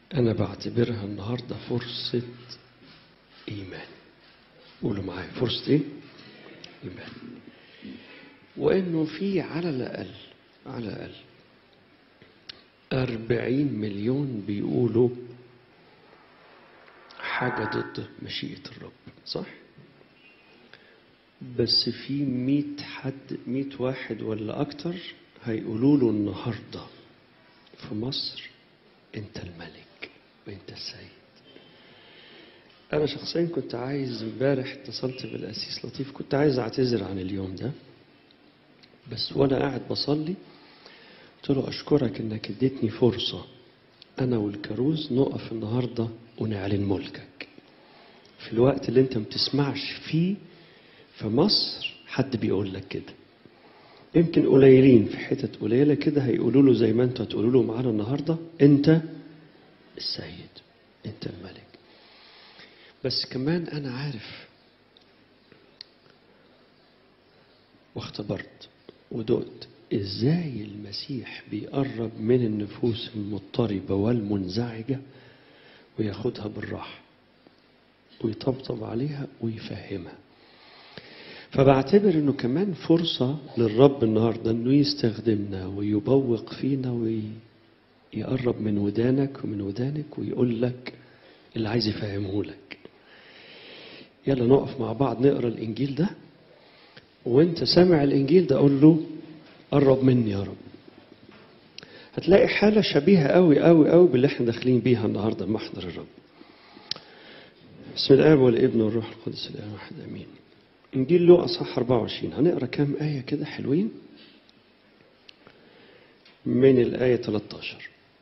أنا بعتبرها النهاردة فرصة إيمان قولوا معايا فرصة إيه؟ إيمان وإنه في على الأقل على الأقل أربعين مليون بيقولوا حاجة ضد مشيئة الرب صح؟ بس في مية حد مية واحد ولا أكتر هيقولوا له النهاردة في مصر أنت الملك وأنت السيد أنا شخصيا كنت عايز امبارح اتصلت بالأسيس لطيف كنت عايز أعتذر عن اليوم ده بس وأنا قاعد بصلي قلت له أشكرك إنك اديتني فرصة أنا والكروز نقف النهاردة ونعلن ملكك في الوقت اللي أنت ما بتسمعش فيه في مصر حد بيقول لك كده يمكن قليلين في حتت قليلة كده هيقولوا له زي ما انتوا هتقولوا له معانا النهاردة انت السيد انت الملك بس كمان انا عارف واختبرت ودقت ازاي المسيح بيقرب من النفوس المضطربة والمنزعجة وياخدها بالراحة ويطبطب عليها ويفهمها فبعتبر انه كمان فرصة للرب النهاردة انه يستخدمنا ويبوق فينا ويقرب من ودانك ومن ودانك ويقول لك اللي عايز يفهمه لك يلا نقف مع بعض نقرا الانجيل ده وانت سامع الانجيل ده قول له قرب مني يا رب هتلاقي حالة شبيهة قوي قوي قوي باللي احنا داخلين بيها النهارده محضر الرب بسم الآب والابن والروح القدس الآن واحد آمين إنجيل لوقا صح 24 هنقرا كام آية كده حلوين من الآية 13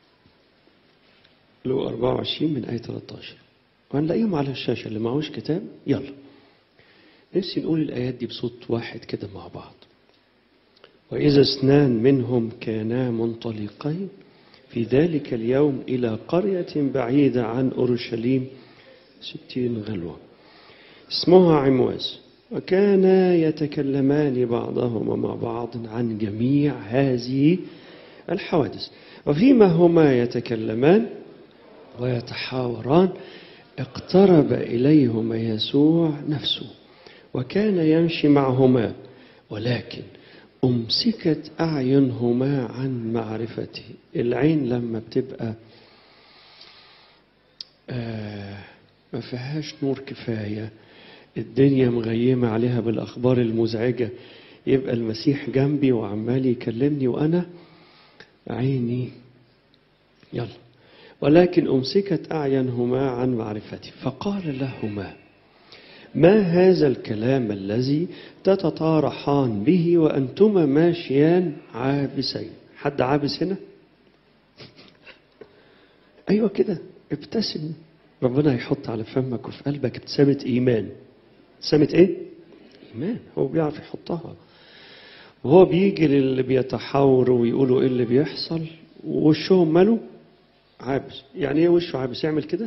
لوقا 24 من آية 13 وهنلاقيهم على الشاشة اللي معهوش كتاب يلا نفسي نقول الآيات دي بصوت واحد كده مع بعض وإذا اثنان منهم كانا منطلقين في ذلك اليوم إلى قرية بعيدة عن أورشليم ستين غلوة اسمها عمواس وكانا يتكلمان بعضهما مع بعض عن جميع هذه الحوادث وفيما هما يتكلمان ويتحاوران اقترب إليهما يسوع نفسه وكان يمشي معهما ولكن أمسكت أعينهما عن معرفته العين لما بتبقى آه ما فيهاش نور كفاية الدنيا مغيمة عليها بالأخبار المزعجة يبقى المسيح جنبي وعمال يكلمني وأنا عيني يلا ولكن أمسكت أعينهما عن معرفتي فقال لهما ما هذا الكلام الذي تتطارحان به وأنتما ماشيان عابسين حد عابس هنا أيوة كده ابتسم ربنا يحط على فمك وفي قلبك ابتسامة إيمان ابتسامة إيه؟ إيمان هو بيعرف يحطها وهو بيجي للي بيتحاوروا ويقولوا إيه اللي بيحصل ووشهم ماله عابس يعني إيه وشه عابس يعمل كده؟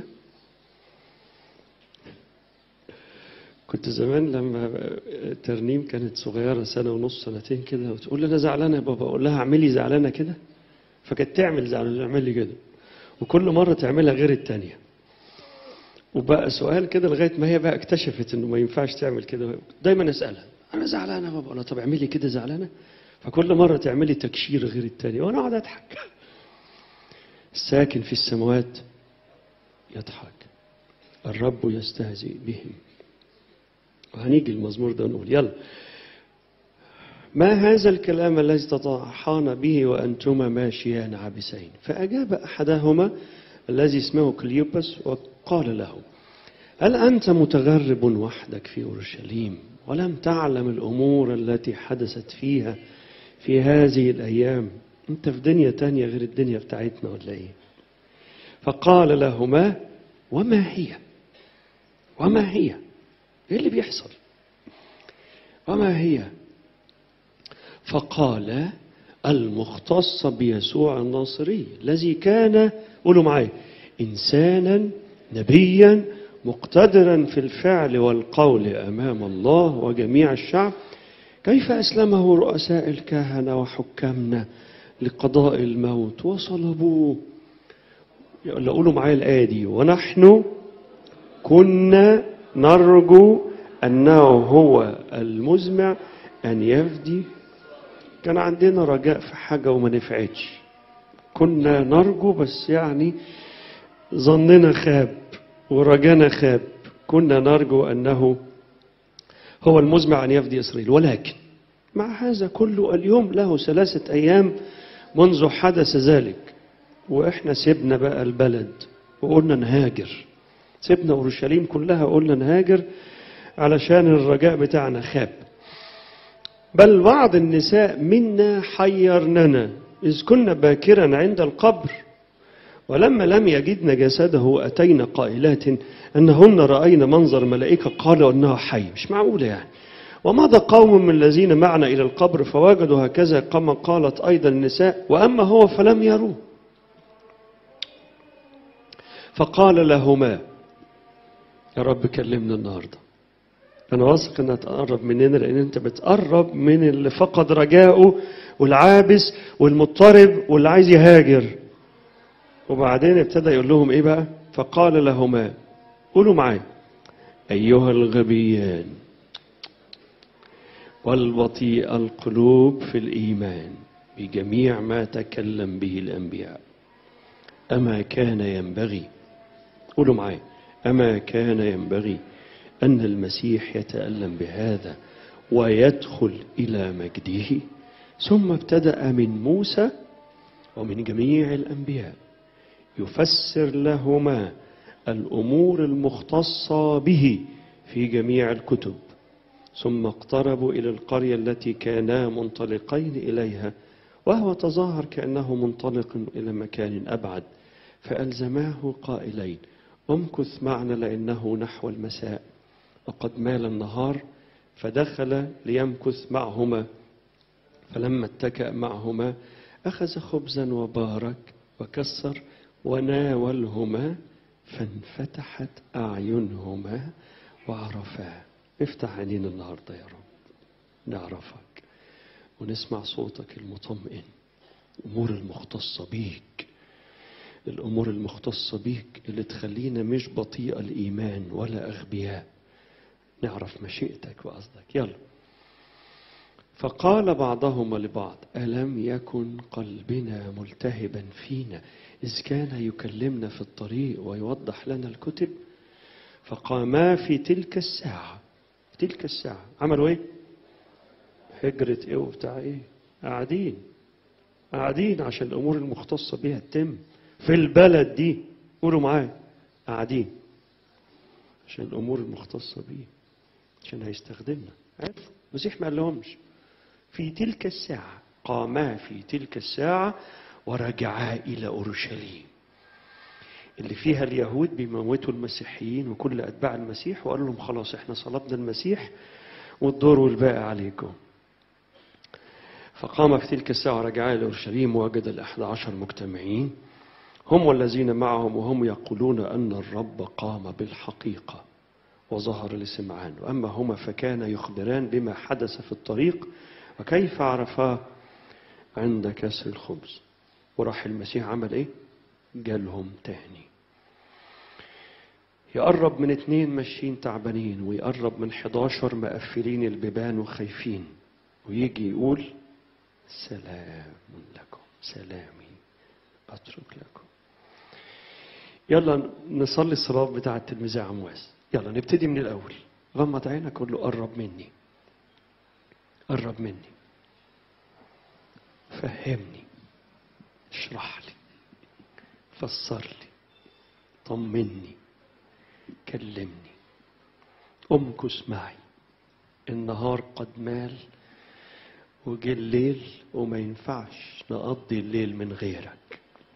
كنت زمان لما ترنيم كانت صغيرة سنة ونص سنتين كده وتقول لي أنا زعلانة يا بابا أقول لها اعملي زعلانة كده فكانت تعمل زعلانة تعمل لي كده وكل مرة تعملها غير التانية وبقى سؤال كده لغايه ما هي بقى اكتشفت انه ما ينفعش تعمل كده دايما اسالها انا زعلانه بابا اقول لها طب اعملي كده زعلانه فكل مره تعملي تكشير غير التاني وانا اقعد اضحك الساكن في السماوات يضحك الرب يستهزئ بهم وهنيجي المزمور ده ونقول يلا ما هذا الكلام الذي تطاحان به وانتما ماشيان عابسين فاجاب احدهما الذي اسمه كليوبس وقال له هل أنت متغرب وحدك في أورشليم ولم تعلم الأمور التي حدثت فيها في هذه الأيام أنت في دنيا تانية غير الدنيا بتاعتنا ولا إيه فقال لهما وما هي وما هي إيه اللي بيحصل وما هي فقال المختص بيسوع الناصري الذي كان قولوا معايا إنسانا نبيا مقتدرا في الفعل والقول أمام الله وجميع الشعب كيف أسلمه رؤساء الكهنة وحكامنا لقضاء الموت وصلبوه يلا قولوا معايا الآية دي ونحن كنا نرجو أنه هو المزمع أن يفدي كان عندنا رجاء في حاجة وما نفعتش كنا نرجو بس يعني ظننا خاب ورجانا خاب كنا نرجو أنه هو المزمع أن يفدي إسرائيل ولكن مع هذا كله اليوم له ثلاثة أيام منذ حدث ذلك وإحنا سيبنا بقى البلد وقلنا نهاجر سيبنا أورشليم كلها قلنا نهاجر علشان الرجاء بتاعنا خاب بل بعض النساء منا حيرننا إذ كنا باكرا عند القبر ولما لم يجدن جسده أتينا قائلات أنهن رأينا منظر ملائكة قالوا أنه حي مش معقولة يعني ومضى قوم من الذين معنا إلى القبر فوجدوا هكذا كما قالت أيضا النساء وأما هو فلم يروه فقال لهما يا رب كلمنا النهارده انا واثق انها تقرب مننا لان انت بتقرب من اللي فقد رجاؤه والعابس والمضطرب واللي عايز يهاجر وبعدين ابتدى يقول لهم ايه بقى فقال لهما قولوا معايا ايها الغبيان والبطيء القلوب في الايمان بجميع ما تكلم به الانبياء اما كان ينبغي قولوا معايا اما كان ينبغي أن المسيح يتألم بهذا ويدخل إلى مجده ثم ابتدأ من موسى ومن جميع الأنبياء يفسر لهما الأمور المختصة به في جميع الكتب ثم اقتربوا إلى القرية التي كانا منطلقين إليها وهو تظاهر كأنه منطلق إلى مكان أبعد فألزماه قائلين امكث معنا لأنه نحو المساء وقد مال النهار فدخل ليمكث معهما فلما اتكأ معهما أخذ خبزا وبارك وكسر وناولهما فانفتحت أعينهما وعرفاه افتح عينينا النهاردة يا رب نعرفك ونسمع صوتك المطمئن الأمور المختصة بيك الأمور المختصة بيك اللي تخلينا مش بطيء الإيمان ولا أغبياء نعرف مشيئتك وقصدك يلا فقال بعضهما لبعض ألم يكن قلبنا ملتهبا فينا إذ كان يكلمنا في الطريق ويوضح لنا الكتب فقاما في تلك الساعة في تلك الساعة عملوا إيه؟ هجرة إيه وبتاع إيه؟ قاعدين قاعدين عشان الأمور المختصة بيها تتم في البلد دي قولوا معايا قاعدين عشان الأمور المختصة بيه عشان هيستخدمنا عرفوا المسيح ما قالهمش في تلك الساعة قاما في تلك الساعة ورجعا إلى أورشليم اللي فيها اليهود بيموتوا المسيحيين وكل أتباع المسيح وقال لهم خلاص احنا صلبنا المسيح والدور والباقي عليكم فقام في تلك الساعة ورجعا إلى أورشليم ووجد الأحد عشر مجتمعين هم والذين معهم وهم يقولون أن الرب قام بالحقيقة وظهر لسمعان وأما هما فكان يخبران بما حدث في الطريق وكيف عرفاه عند كسر الخبز وراح المسيح عمل ايه جالهم تاني يقرب من اتنين ماشيين تعبانين ويقرب من 11 مقفلين البيبان وخايفين ويجي يقول سلام لكم سلامي اترك لكم يلا نصلي الصلاة بتاع التلميذ عمواس يلا نبتدي من الأول غمض عينك قول له قرب مني قرب مني فهمني اشرح لي فسر لي طمني كلمني امكث معي النهار قد مال وجه الليل وما ينفعش نقضي الليل من غيرك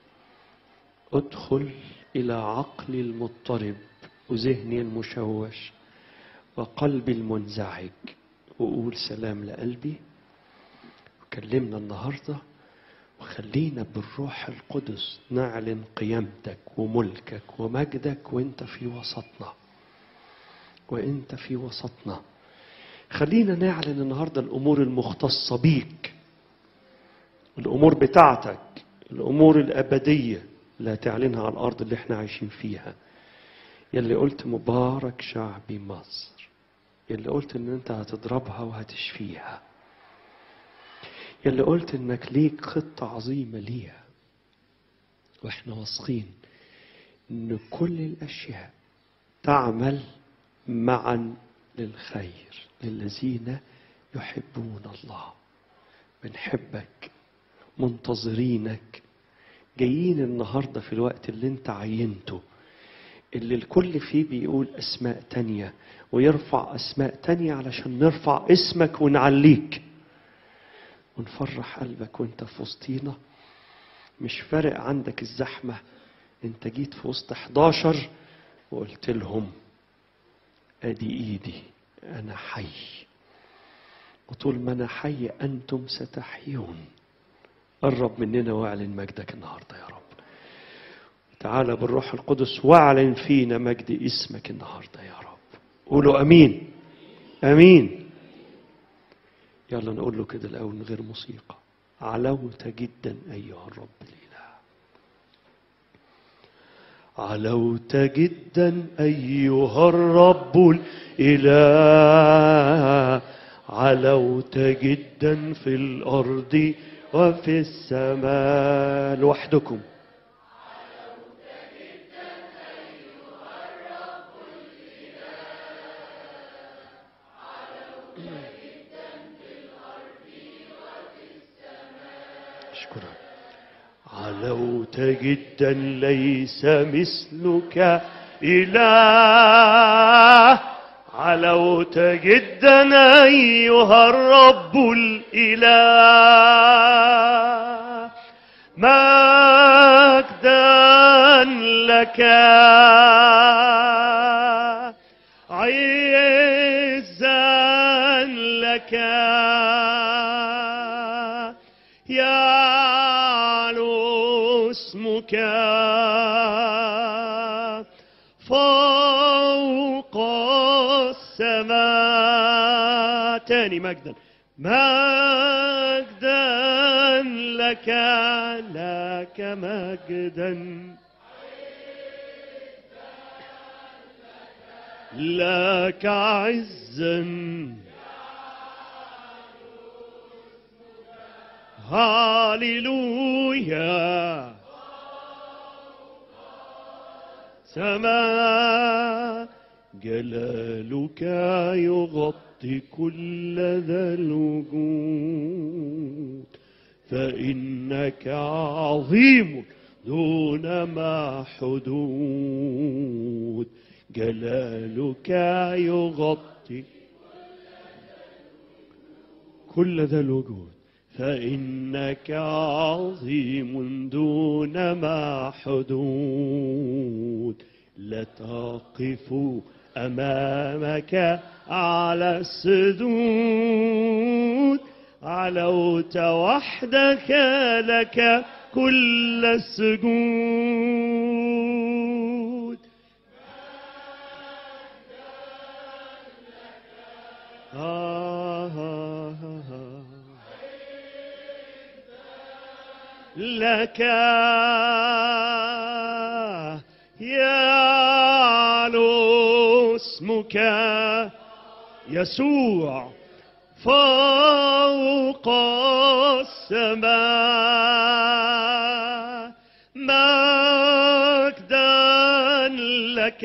ادخل إلى عقلي المضطرب وذهني المشوش وقلبي المنزعج وقول سلام لقلبي وكلمنا النهارده وخلينا بالروح القدس نعلن قيامتك وملكك ومجدك وانت في وسطنا وانت في وسطنا خلينا نعلن النهارده الامور المختصه بيك الامور بتاعتك الامور الابديه لا تعلنها على الأرض اللي احنا عايشين فيها يلي قلت مبارك شعبي مصر يلي قلت ان انت هتضربها وهتشفيها يلي قلت انك ليك خطة عظيمة ليها واحنا واثقين ان كل الاشياء تعمل معا للخير للذين يحبون الله بنحبك منتظرينك جايين النهارده في الوقت اللي انت عينته اللي الكل فيه بيقول اسماء تانية ويرفع اسماء تانية علشان نرفع اسمك ونعليك ونفرح قلبك وانت في وسطينا مش فارق عندك الزحمة انت جيت في وسط 11 وقلت لهم ادي ايدي انا حي وطول ما انا حي انتم ستحيون قرب مننا واعلن مجدك النهارده يا رب تعالى بالروح القدس واعلن فينا مجد اسمك النهارده يا رب قولوا امين امين يلا نقول له كده الاول من غير موسيقى علوت جدا ايها الرب الاله علوت جدا ايها الرب الاله علوت جدا في الارض وفي السماء لوحدكم اشكرك علوت جدا ليس مثلك اله علوت جدا ايها الرب الاله مجدا لك عزا لك يعلو اسمك فوق السماء تاني مجدا مجدا لك لك مجدا لك عزا هاليلويا سماء جلالك يغطي كل ذا الوجود فإنك عظيم دون ما حدود جلالك يغطي كل ذا الوجود فإنك عظيم دون ما حدود لا تقف أمامك على السدود علوت وحدك لك كل السجود آه آه آه آه. لك يعلو اسمك يسوع فوق السماء مجدا لك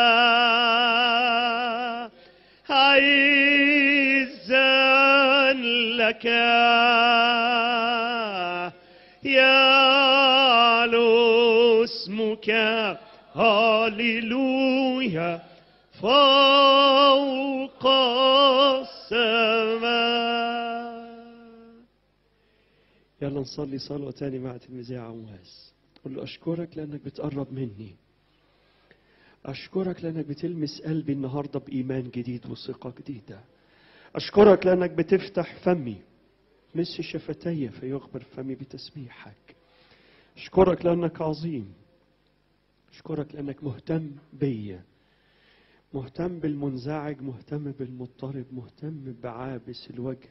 عزا لك يعلو اسمك هاليلويا فوق السماء يلا نصلي صلوة تاني مع تلميذي عواز قل له أشكرك لأنك بتقرب مني أشكرك لأنك بتلمس قلبي النهاردة بإيمان جديد وثقة جديدة أشكرك لأنك بتفتح فمي مس شفتي فيخبر فمي بتسبيحك أشكرك لأنك عظيم أشكرك لأنك مهتم بيا مهتم بالمنزعج مهتم بالمضطرب مهتم بعابس الوجه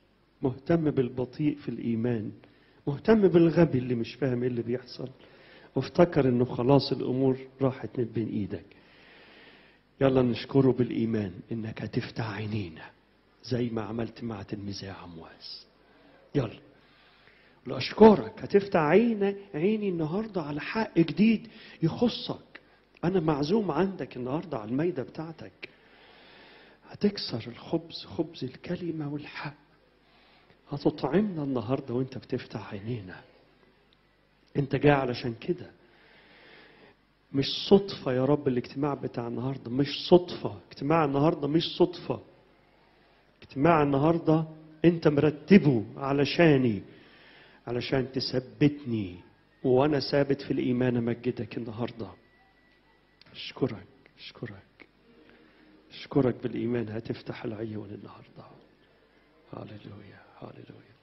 مهتم بالبطيء في الإيمان مهتم بالغبي اللي مش فاهم ايه اللي بيحصل وافتكر انه خلاص الامور راحت من بين ايدك يلا نشكره بالايمان انك هتفتح عينينا زي ما عملت مع تلميذي عمواس يلا لأشكرك هتفتح عيني عيني النهاردة على حق جديد يخصك أنا معزوم عندك النهاردة على الميدة بتاعتك هتكسر الخبز خبز الكلمة والحق هتطعمنا النهاردة وانت بتفتح عينينا انت جاي علشان كده مش صدفة يا رب الاجتماع بتاع النهاردة مش صدفة اجتماع النهاردة مش صدفة اجتماع النهاردة انت مرتبه علشاني علشان تثبتني وانا ثابت في الايمان امجدك النهارده اشكرك اشكرك اشكرك بالايمان هتفتح العيون النهارده هللويا هللويا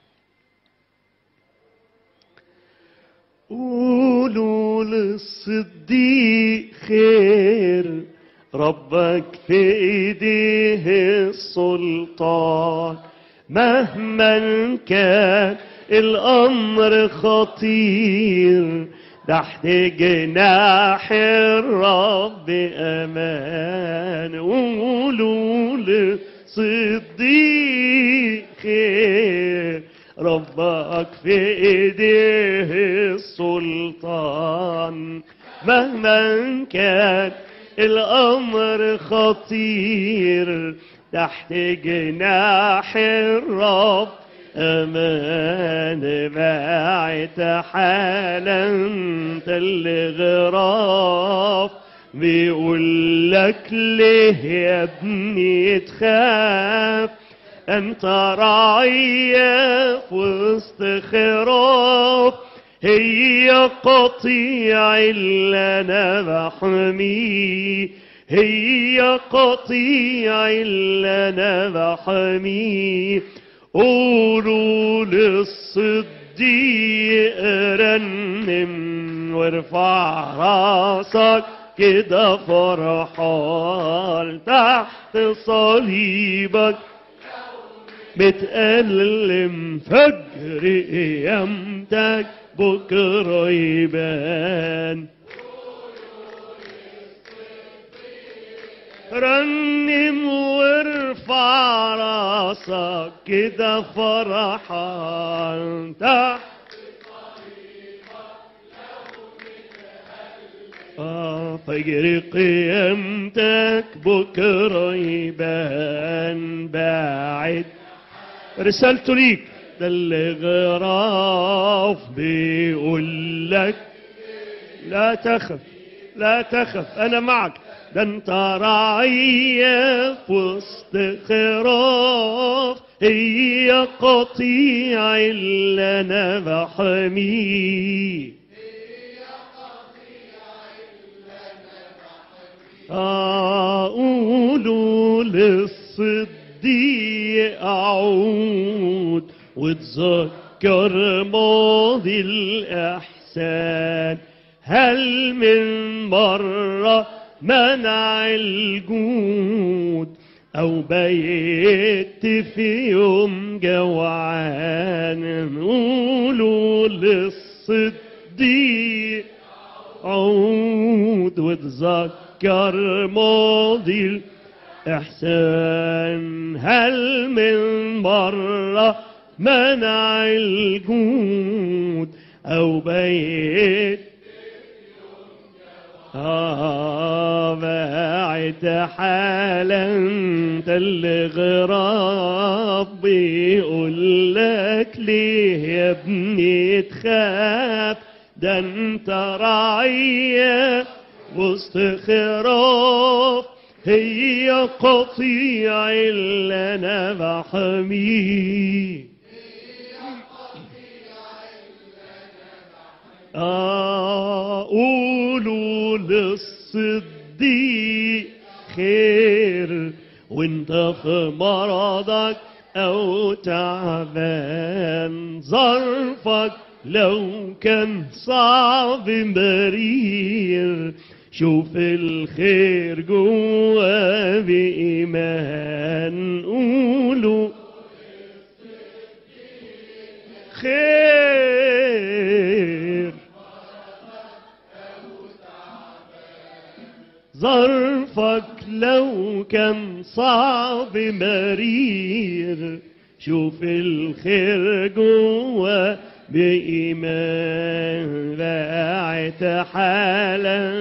قولوا للصديق خير ربك في ايديه السلطان مهما كان الامر خطير تحت جناح الرب امان قولوا للصديق خير ربك في ايديه السلطان مهما كان الامر خطير تحت جناح الرب امان باعت حالا الغراف بيقول لك ليه يا ابني تخاف انت راعية في وسط خراف هي قطيع اللي انا بحميه هي قطيع اللي انا بحميه قولوا للصديق رنم وارفع راسك كده فرحان تحت صليبك بتألم فجر قيامتك بكرة يبان رنم وارفع راسك كده فرحان تحت آه فجر قيامتك بكرة يبان باعد رسالته ليك ده اللي غراف بيقول لك لا تخف لا تخف انا معك ده انت راعية في وسط خراف هي قطيع اللي انا بحميه أقول للصديق أعود وتذكر ماضي الإحسان هل من مرة منع الجود أو بيت في يوم جوعان قولوا للصديق عود وتذكر ماضي الإحسان هل من مرة منع الجود أو بيت آه باعت حالا الغراب بيقول لك ليه يا ابني تخاف ده انت راعية وسط خراف هي قطيع اللي انا بحميه أقولوا للصديق خير وانت في مرضك او تعبان ظرفك لو كان صعب مرير شوف الخير جوا بإيمان قولوا خير ظرفك لو كان صعب مرير شوف الخير جوا بإيمان باعت حالا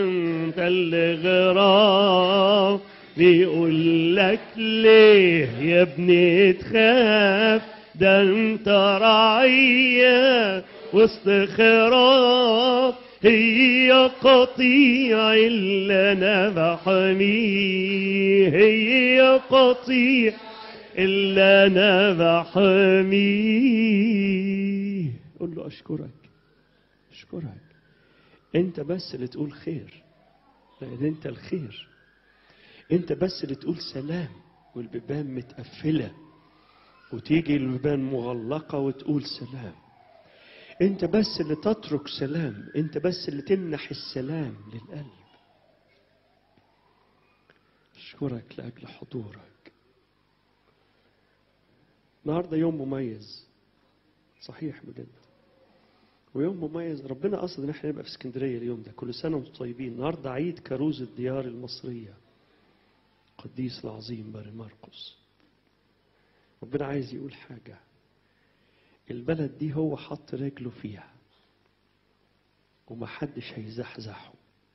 الغراب بيقول لك ليه يا ابني تخاف ده انت رعية وسط خراب هي قطيع اللي انا بحميه هي قطيع اللي انا بحميه قول له اشكرك اشكرك انت بس اللي تقول خير لان انت الخير انت بس اللي تقول سلام والبيبان متقفله وتيجي البيبان مغلقه وتقول سلام انت بس اللي تترك سلام انت بس اللي تمنح السلام للقلب اشكرك لاجل حضورك النهارده يوم مميز صحيح بجد ويوم مميز ربنا قصد ان احنا نبقى في اسكندريه اليوم ده كل سنه وانتم طيبين النهارده عيد كروز الديار المصريه القديس العظيم باري مرقس ربنا عايز يقول حاجه البلد دي هو حط رجله فيها ومحدش هيزحزحه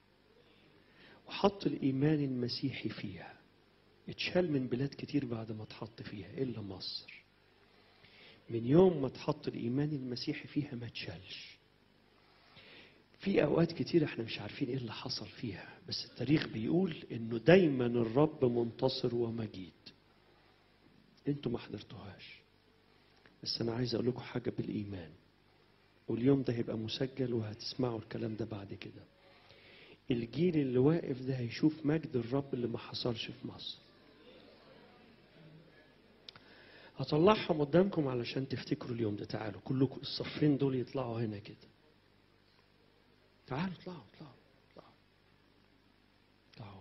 وحط الإيمان المسيحي فيها اتشال من بلاد كتير بعد ما اتحط فيها إلا مصر من يوم ما اتحط الإيمان المسيحي فيها ما اتشالش في أوقات كتير احنا مش عارفين إيه اللي حصل فيها بس التاريخ بيقول إنه دايما الرب منتصر ومجيد انتوا ما حضرتوهاش بس أنا عايز أقول لكم حاجة بالإيمان واليوم ده هيبقى مسجل وهتسمعوا الكلام ده بعد كده الجيل اللي واقف ده هيشوف مجد الرب اللي ما حصلش في مصر هطلعهم قدامكم علشان تفتكروا اليوم ده تعالوا كلكم الصفين دول يطلعوا هنا كده تعالوا اطلعوا اطلعوا اطلعوا اطلعوا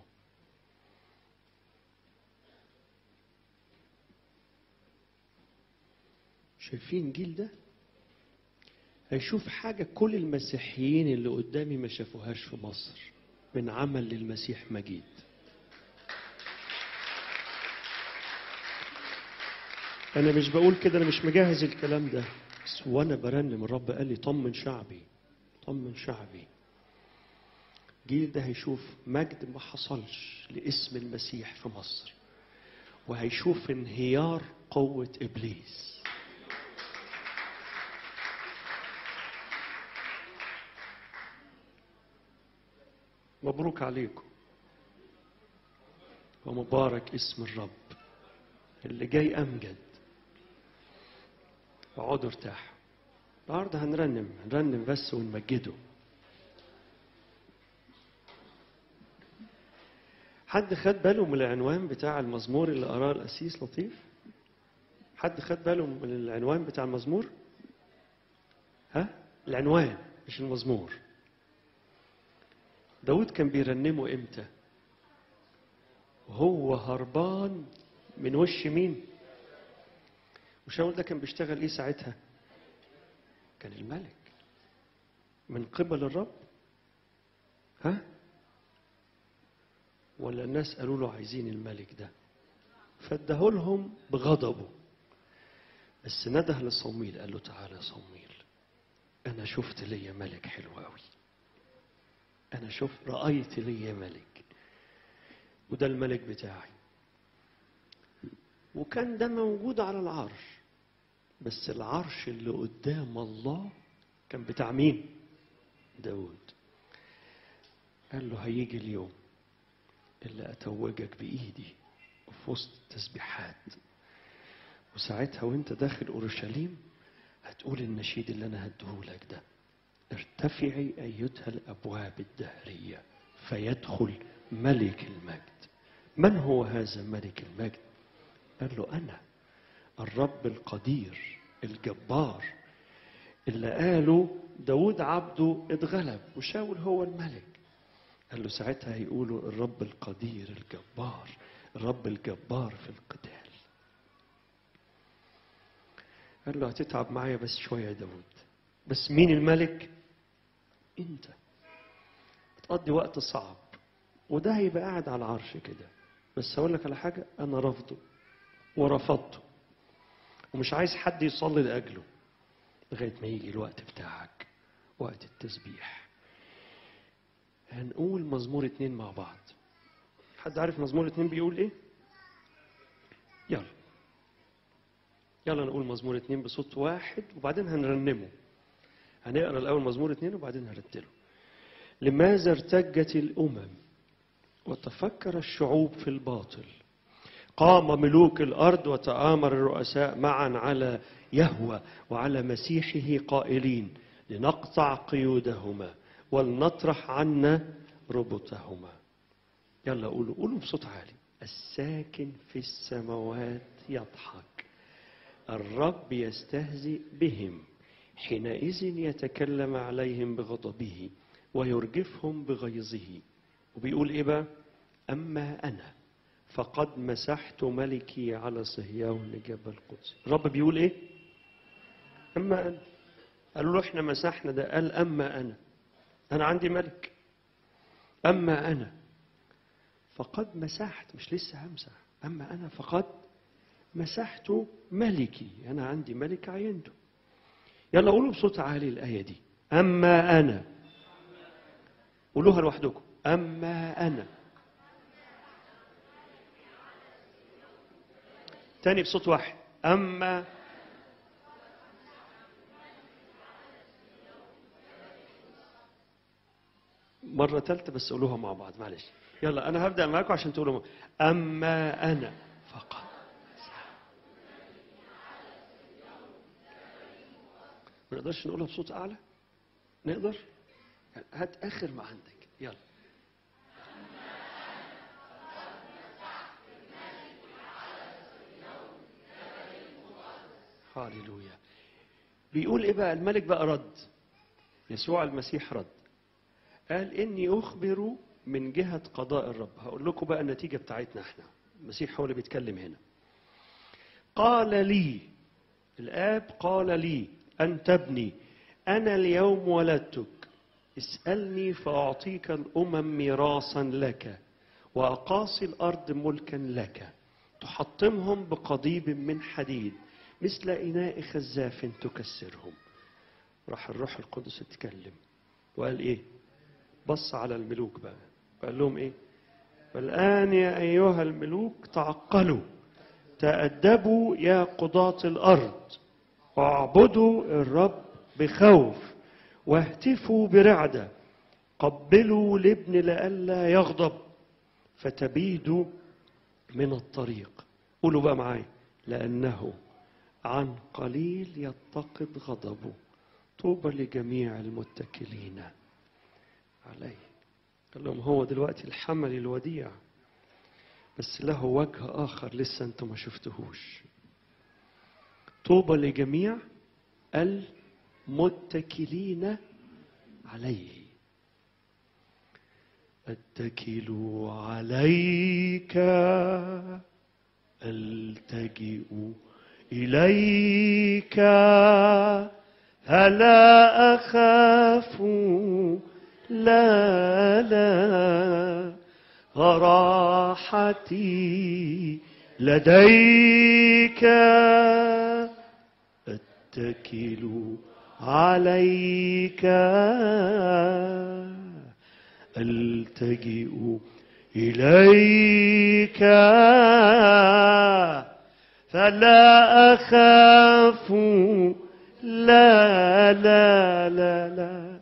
شايفين الجيل ده هيشوف حاجة كل المسيحيين اللي قدامي ما شافوهاش في مصر من عمل للمسيح مجيد أنا مش بقول كده أنا مش مجهز الكلام ده بس وأنا برنم الرب قال لي طمن شعبي طمن شعبي الجيل ده هيشوف مجد ما حصلش لاسم المسيح في مصر وهيشوف انهيار قوة إبليس مبروك عليكم ومبارك اسم الرب اللي جاي أمجد اقعدوا ارتاحوا النهارده هنرنم هنرنم بس ونمجده حد خد باله من العنوان بتاع المزمور اللي قراه القسيس لطيف حد خد باله من العنوان بتاع المزمور ها العنوان مش المزمور داود كان بيرنمه امتى وهو هربان من وش مين وشاول ده كان بيشتغل ايه ساعتها كان الملك من قبل الرب ها ولا الناس قالوا له عايزين الملك ده فاداه لهم بغضبه بس نده لصمويل قال له تعالى يا صمويل انا شفت ليا ملك حلو قوي انا شفت رايت ليا ملك وده الملك بتاعي وكان ده موجود على العرش بس العرش اللي قدام الله كان بتاع مين داود قال له هيجي اليوم اللي أتوجك بإيدي وفي وسط التسبيحات وساعتها وانت داخل أورشليم هتقول النشيد اللي أنا هديهولك ده ارتفعي أيتها الأبواب الدهرية فيدخل ملك المجد من هو هذا ملك المجد قال له أنا الرب القدير الجبار اللي قالوا داود عبده اتغلب وشاول هو الملك قال له ساعتها هيقولوا الرب القدير الجبار الرب الجبار في القتال قال له هتتعب معايا بس شوية يا داود بس مين الملك انت بتقضي وقت صعب وده هيبقى قاعد على العرش كده بس أقول لك على حاجة أنا رافضه ورفضته ومش عايز حد يصلي لأجله لغاية ما يجي الوقت بتاعك وقت التسبيح هنقول مزمور اتنين مع بعض حد عارف مزمور اتنين بيقول ايه يلا يلا نقول مزمور اتنين بصوت واحد وبعدين هنرنمه هنقرا الاول مزمور اتنين وبعدين هنرتله لماذا ارتجت الامم وتفكر الشعوب في الباطل قام ملوك الارض وتآمر الرؤساء معا على يهوى وعلى مسيحه قائلين لنقطع قيودهما ولنطرح عنا ربطهما يلا قولوا قولوا بصوت عالي الساكن في السماوات يضحك الرب يستهزئ بهم حينئذ يتكلم عليهم بغضبه ويرجفهم بغيظه وبيقول ايه بقى اما انا فقد مسحت ملكي على صهيون جبل القدس الرب بيقول ايه اما انا قالوا له احنا مسحنا ده قال اما انا انا عندي ملك اما انا فقد مسحت مش لسه همسح اما انا فقد مسحت ملكي انا عندي ملك عينته يلا قولوا بصوت عالي الايه دي اما انا قولوها لوحدكم اما انا تاني بصوت واحد اما مرة ثالثة بس قولوها مع بعض معلش يلا أنا هبدأ معاكم عشان تقولوا مع- أما أنا فقط ما نقدرش نقولها بصوت أعلى نقدر يعني هات آخر ما عندك يلا هاليلويا بيقول ايه بقى الملك بقى رد يسوع المسيح رد قال اني اخبر من جهه قضاء الرب هقول لكم بقى النتيجه بتاعتنا احنا المسيح هو اللي بيتكلم هنا قال لي الاب قال لي انت ابني انا اليوم ولدتك اسالني فاعطيك الامم ميراثا لك واقاصي الارض ملكا لك تحطمهم بقضيب من حديد مثل اناء خزاف تكسرهم راح الروح القدس اتكلم وقال ايه بص على الملوك بقى قال لهم ايه والآن يا أيها الملوك تعقلوا تأدبوا يا قضاة الأرض واعبدوا الرب بخوف واهتفوا برعدة قبلوا الابن لئلا يغضب فتبيدوا من الطريق قولوا بقى معايا لأنه عن قليل يتقد غضبه طوبى لجميع المتكلين عليه قال لهم هو دلوقتي الحمل الوديع بس له وجه آخر لسه أنتم ما شفتهوش طوبى لجميع المتكلين عليه اتكل عليك التجئ إليك فلا أخاف لا لا راحتي لديك اتكل عليك التجئ اليك فلا اخاف لا لا لا لا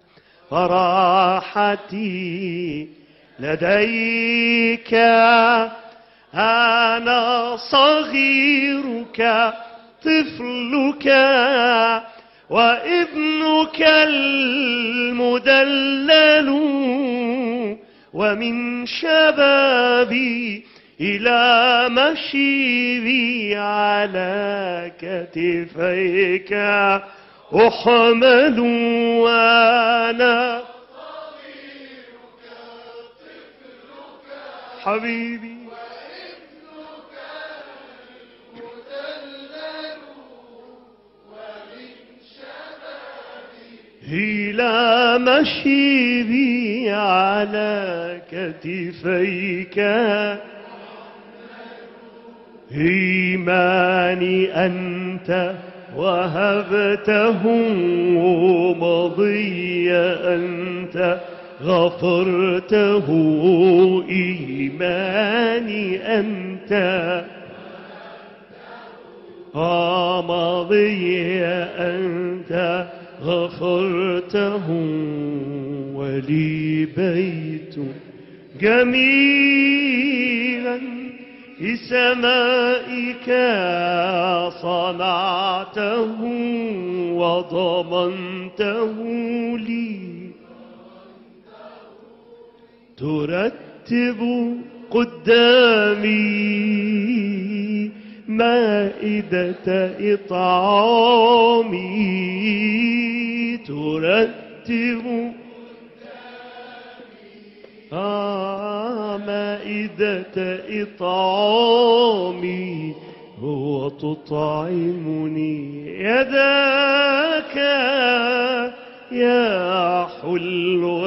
فراحتي لديك أنا صغيرك طفلك وابنك المدلل ومن شبابي إلى مشيبي على كتفيك أحمل وأنا حبيبي إلى مشيبي على كتفيك إيماني أنت وهبته مضي أنت غفرته إيماني أنت مضي أنت غفرته ولي بيت جميلا في سمائك صنعته وضمنته لي ترتب قدامي مائدة إطعامي ترتب آه مائدة إطعامي هو تطعمني يداك يا حلو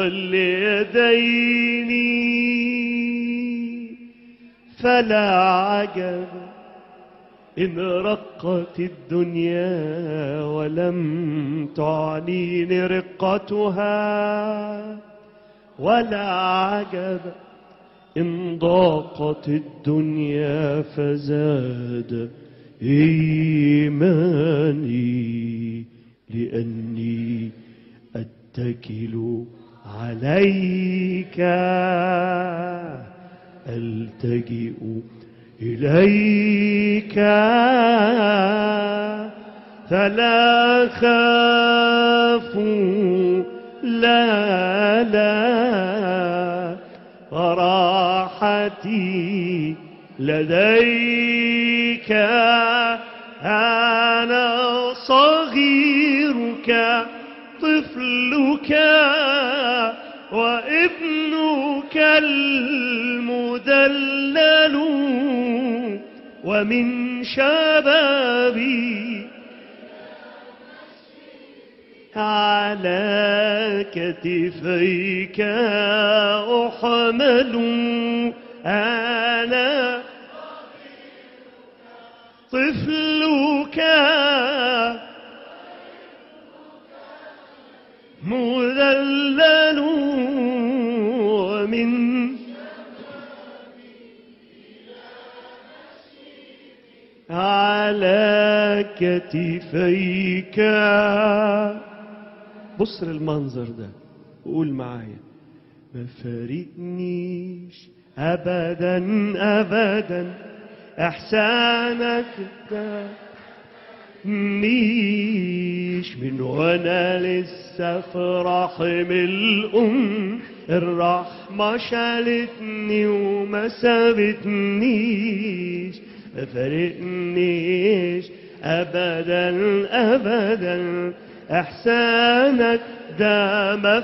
اليدين فلا عجب إن رقت الدنيا ولم تعنيني رقتها ولا عجب إن ضاقت الدنيا فزاد إيماني لأني أتكل عليك ألتجئ إليك فلا خاف لا لا فراحتي لديك أنا صغيرك طفلك وابنك المدلل ومن شبابي على كتفيك أحمل أنا طفلك مذلل ومن على كتفيك بص للمنظر ده وقول معايا ما فارقنيش ابدا ابدا احسانك ده مش من وانا لسه في رحم الام الرحمة شالتني وما سابتنيش ما فارقنيش ابدا ابدا احسانك ده ما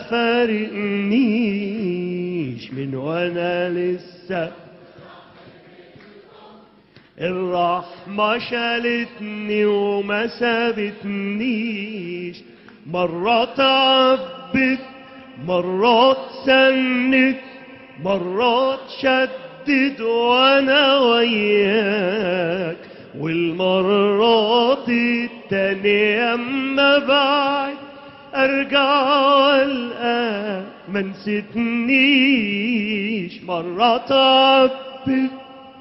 فارقنيش من وانا لسه الرحمة شالتني وما سابتنيش مرات عبت مرات سنت مرات شدد وانا وياك والمرات التانية اما بعد ارجع والقاك ما نسيتنيش مرات عبت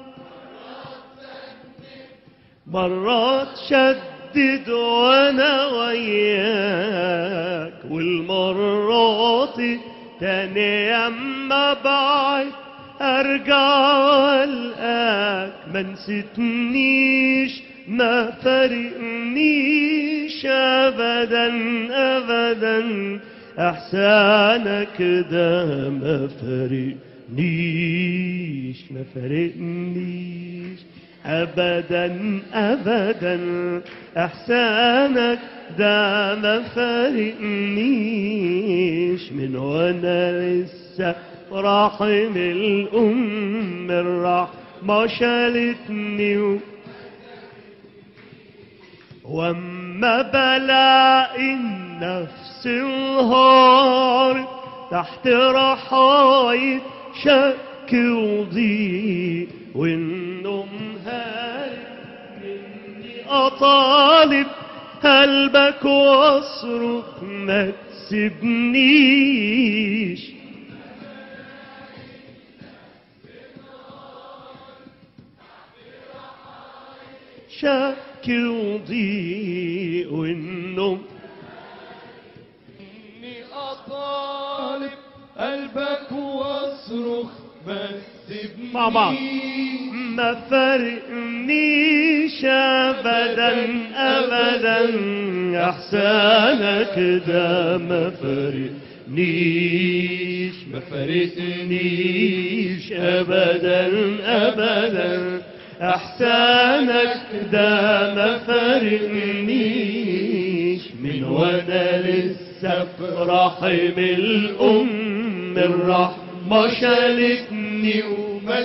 مرات شدد وانا وياك والمرات تاني اما بعد ارجع والقاك ما نسيتنيش ما فرقنيش ابدا ابدا احسانك ده ما فرقنيش ما فرقنيش ابدا ابدا احسانك ده ما فارقنيش من وانا لسه رحم الام الرحمه شالتني وام ما بلاقي النفس انهارت تحت رحاية شك وضيق والنوم هارب مني أطالب قلبك واصرخ ما تسيبنيش شك وضيق والنوم إني أطالب قلبك واصرخ بس ابني مع بعض. ما فرقنيش ابدا ابدا احسانك ده ما فرقنيش ما فرقنيش ابدا ابدا احسانك ده ما فرقنيش من وانا لسه في رحم الام الرحمه شالتني وما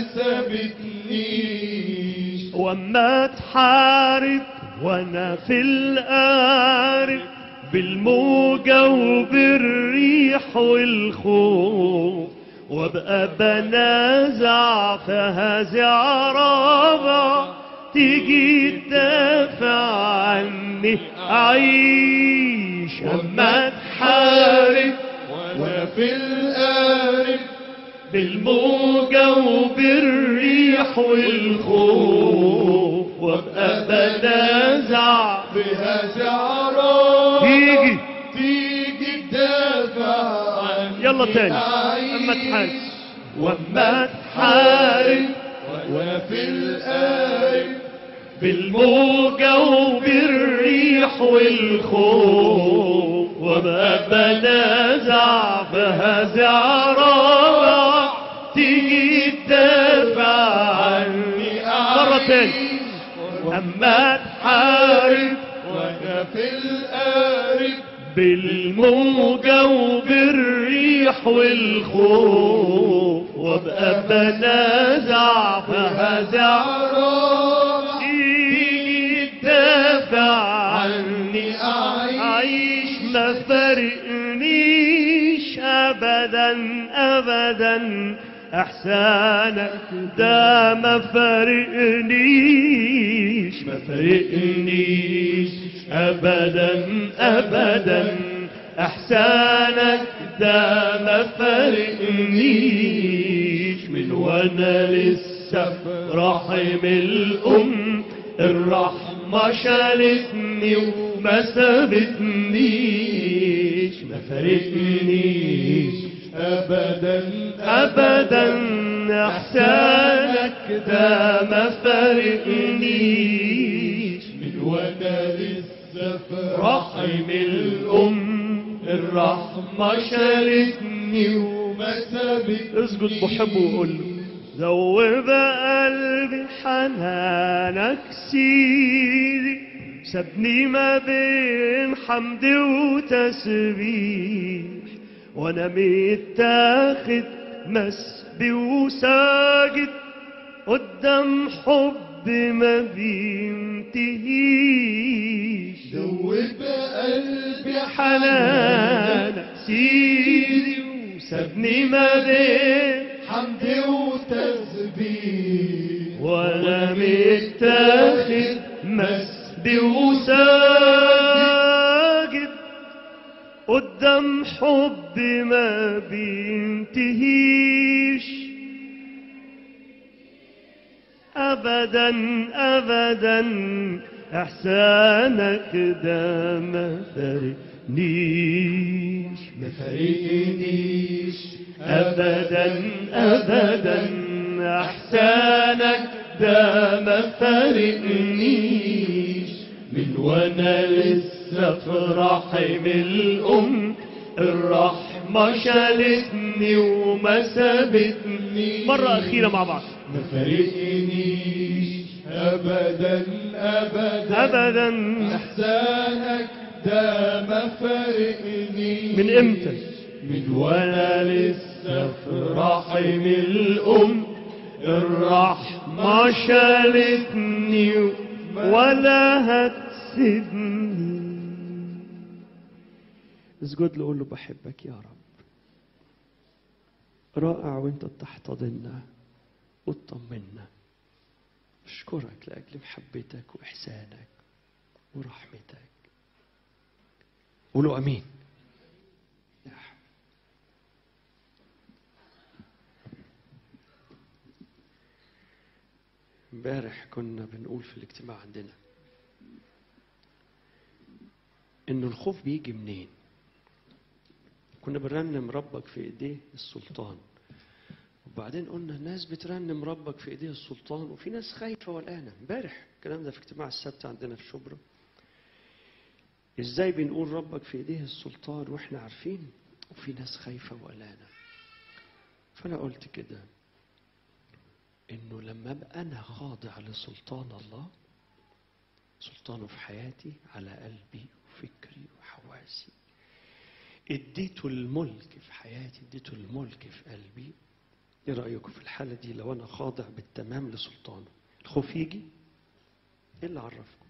سابتنيش وما تحارب وانا في القارب بالموجة وبالريح والخوف وابقى بنازع فهزع رابع تيجي تدافع عني عيش اما تحارب وانا في القارب بالموجة وبالريح والخوف وابقى بنازع بها زعران تيجي تيجي تدافع عني يلا تاني اما تحارب واما تحارب وانا في القارب بالموجة وبالريح والخوف وابقى بنازع فهزع رابع تيجي تدافع عني مرة تاني أما تحارب وانا في القارب بالموجة وبالريح والخوف وابقى بنازع فهزع زعران تيجي تدافع عني أعيش عيش ما فرقنيش ابدا ابدا احسانك ده ما فرقنيش ما فرقنيش ابدا ابدا احسانك ده ما فرقنيش من وانا لسه في رحم الام الرحمة شالتني وما سابتنيش ما فرقنيش أبدا ابدا احسانك ده ما فرقنيش من وانا لسه في رحم الام الرحمة شالتني وما سابت اسجد بحبه وقول له ذوب قلبي حنانك سيدي سابني ما بين حمد وتسبيح وانا متاخد مسبي وساجد قدام حب ما بينتهيش دوب قلبي حنانك سيدي وسابني ما بين حمد وتسبيح وانا متاخد مسبي وساجد قدام حب ما بينتهيش ابدا ابدا احسانك ده ما فارقنيش ما فرقنيش ابدا ابدا احسانك ده ما فارقنيش من وانا لسه في رحم الام الرحمة شالتني وما سابتني مرة أخيرة مع بعض ما فرقنيش أبدا أبدا أبدا إحسانك ده ما فرقنيش من إمتى؟ من وانا لسه في رحم الام الرحمة شالتني ولا هتسيبني اسجد له قول له بحبك يا رب رائع وانت بتحتضننا وتطمنا اشكرك لاجل محبتك واحسانك ورحمتك قولوا امين يا حبيبي. امبارح كنا بنقول في الاجتماع عندنا انه الخوف بيجي منين كنا بنرنم ربك في ايديه السلطان وبعدين قلنا الناس بترنم ربك في ايديه السلطان وفي ناس خايفه والآن امبارح الكلام ده في اجتماع السبت عندنا في شبرا ازاي بنقول ربك في ايديه السلطان واحنا عارفين وفي ناس خايفه وقلقانه فانا قلت كده انه لما ابقى انا خاضع لسلطان الله سلطانه في حياتي على قلبي وفكري وحواسي اديته الملك في حياتي اديته الملك في قلبي ايه رايكم في الحاله دي لو انا خاضع بالتمام لسلطانه الخوف يجي ايه اللي عرفكم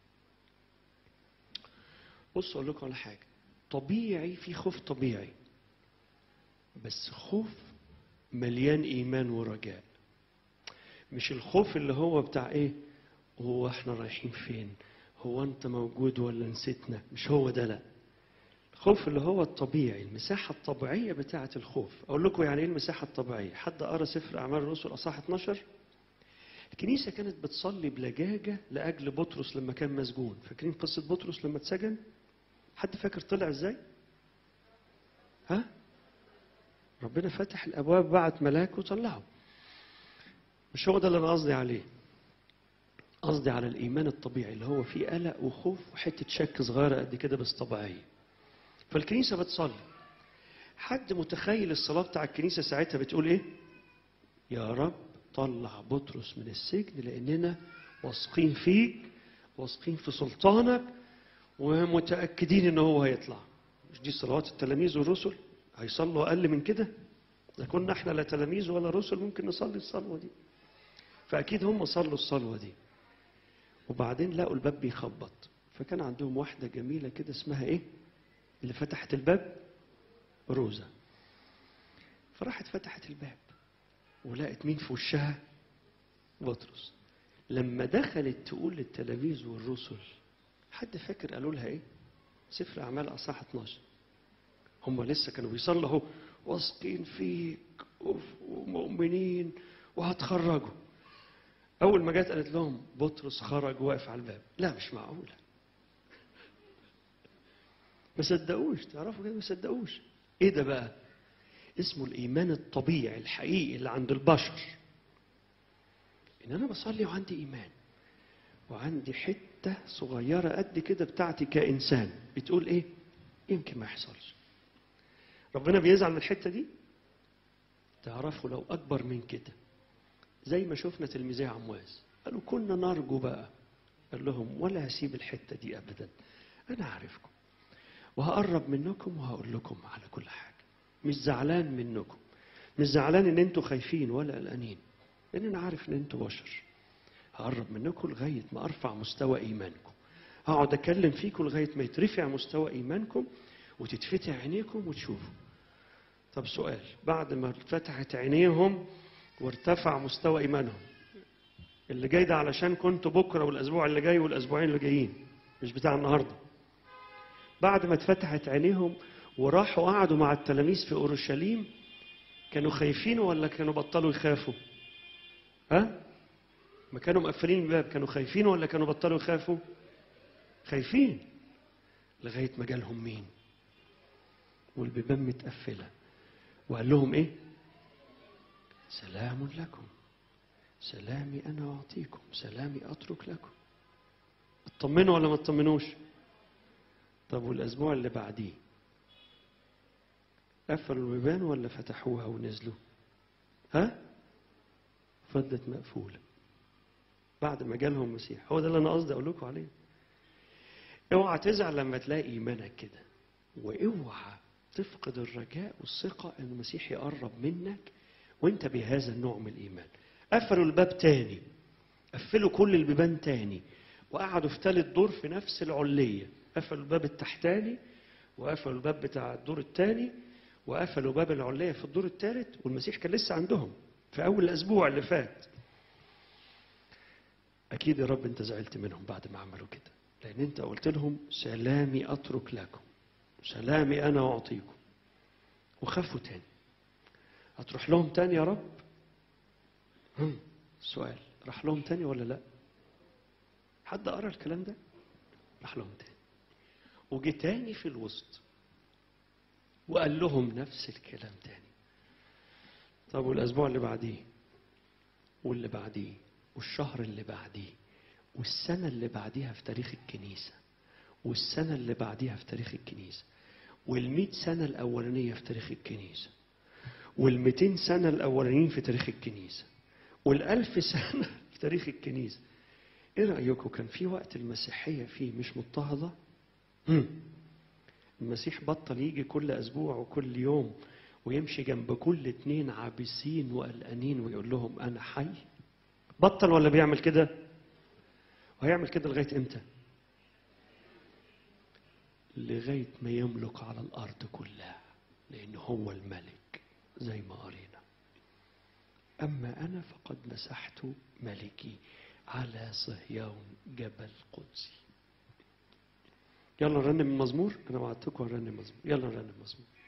بصوا اقول لكم على حاجه طبيعي في خوف طبيعي بس خوف مليان ايمان ورجاء مش الخوف اللي هو بتاع ايه هو احنا رايحين فين هو انت موجود ولا نسيتنا مش هو ده لا الخوف اللي هو الطبيعي المساحة الطبيعية بتاعة الخوف أقول لكم يعني إيه المساحة الطبيعية حد قرأ سفر أعمال الرسل أصحاح 12 الكنيسة كانت بتصلي بلجاجة لأجل بطرس لما كان مسجون فاكرين قصة بطرس لما اتسجن حد فاكر طلع إزاي ها ربنا فتح الأبواب بعت ملاك وطلعه مش هو ده اللي أنا قصدي عليه قصدي على الإيمان الطبيعي اللي هو فيه قلق وخوف وحتة شك صغيرة قد كده بس طبيعية فالكنيسة بتصلي حد متخيل الصلاة بتاع الكنيسة ساعتها بتقول إيه؟ يا رب طلع بطرس من السجن لأننا واثقين فيك واثقين في سلطانك ومتأكدين إن هو هيطلع مش دي صلوات التلاميذ والرسل هيصلوا أقل من كده إذا كنا إحنا لا تلاميذ ولا رسل ممكن نصلي الصلوة دي فأكيد هم صلوا الصلوة دي وبعدين لقوا الباب بيخبط فكان عندهم واحدة جميلة كده اسمها إيه؟ اللي فتحت الباب روزا فراحت فتحت الباب ولقت مين في وشها بطرس لما دخلت تقول للتلاميذ والرسل حد فاكر قالوا لها ايه سفر اعمال اصحاح 12 هم لسه كانوا بيصلوا اهو واثقين فيك ومؤمنين وهتخرجوا اول ما جت قالت لهم بطرس خرج واقف على الباب لا مش معقوله ما صدقوش تعرفوا كده ما صدقوش ايه ده بقى اسمه الايمان الطبيعي الحقيقي اللي عند البشر ان انا بصلي وعندي ايمان وعندي حته صغيره قد كده بتاعتي كانسان بتقول ايه يمكن ما يحصلش ربنا بيزعل من الحته دي تعرفوا لو اكبر من كده زي ما شفنا تلميذي عمواس قالوا كنا نرجو بقى قال لهم ولا هسيب الحته دي ابدا انا عارفكم وهقرب منكم وهقول لكم على كل حاجة مش زعلان منكم مش زعلان ان انتوا خايفين ولا قلقانين لان انا عارف ان انتوا بشر هقرب منكم لغاية ما ارفع مستوى ايمانكم هقعد اتكلم فيكم لغاية ما يترفع مستوى ايمانكم وتتفتح عينيكم وتشوفوا طب سؤال بعد ما اتفتحت عينيهم وارتفع مستوى ايمانهم اللي جاي ده علشان كنتوا بكره والاسبوع اللي جاي والاسبوعين اللي جايين مش بتاع النهارده بعد ما اتفتحت عينيهم وراحوا قعدوا مع التلاميذ في اورشليم كانوا خايفين ولا كانوا بطلوا يخافوا؟ ها؟ ما كانوا مقفلين الباب كانوا خايفين ولا كانوا بطلوا يخافوا؟ خايفين لغايه ما جالهم مين؟ والبيبان متقفله وقال لهم ايه؟ سلام لكم سلامي انا اعطيكم سلامي اترك لكم اطمنوا ولا ما اطمنوش؟ طب والأسبوع اللي بعديه قفلوا البيبان ولا فتحوها ونزلوا ها فضلت مقفولة بعد ما جالهم المسيح هو ده اللي أنا قصدي أقول لكم عليه اوعى تزعل لما تلاقي إيمانك كده واوعى تفقد الرجاء والثقة أن المسيح يقرب منك وانت بهذا النوع من الإيمان قفلوا الباب تاني قفلوا كل البيبان تاني وقعدوا في ثالث دور في نفس العلية قفلوا الباب التحتاني وقفلوا الباب بتاع الدور الثاني وقفلوا باب العلية في الدور الثالث والمسيح كان لسه عندهم في أول الأسبوع اللي فات أكيد يا رب أنت زعلت منهم بعد ما عملوا كده لأن أنت قلت لهم سلامي أترك لكم سلامي أنا أعطيكم وخافوا تاني هتروح لهم تاني يا رب هم. سؤال راح لهم تاني ولا لا حد قرا الكلام ده راح لهم تاني وجه تاني في الوسط وقال لهم نفس الكلام تاني طب والاسبوع اللي بعديه واللي بعديه والشهر اللي بعديه والسنه اللي بعديها في تاريخ الكنيسه والسنه اللي بعديها في تاريخ الكنيسه والمئة سنه الاولانيه في تاريخ الكنيسه والمئتين سنه الاولانيين في تاريخ الكنيسه والألف سنة في تاريخ الكنيسة إيه رأيكم كان في وقت المسيحية فيه مش مضطهدة؟ مم. المسيح بطل يجي كل أسبوع وكل يوم ويمشي جنب كل اتنين عابسين وقلقانين ويقول لهم أنا حي بطل ولا بيعمل كده؟ وهيعمل كده لغاية إمتى؟ لغاية ما يملك على الأرض كلها لأن هو الملك زي ما قرينا أما أنا فقد مسحت ملكي على صهيون جبل قدسي يلا نرنم المزمور أنا وعدتكم هنرنم مزمور يلا نرنم مزمور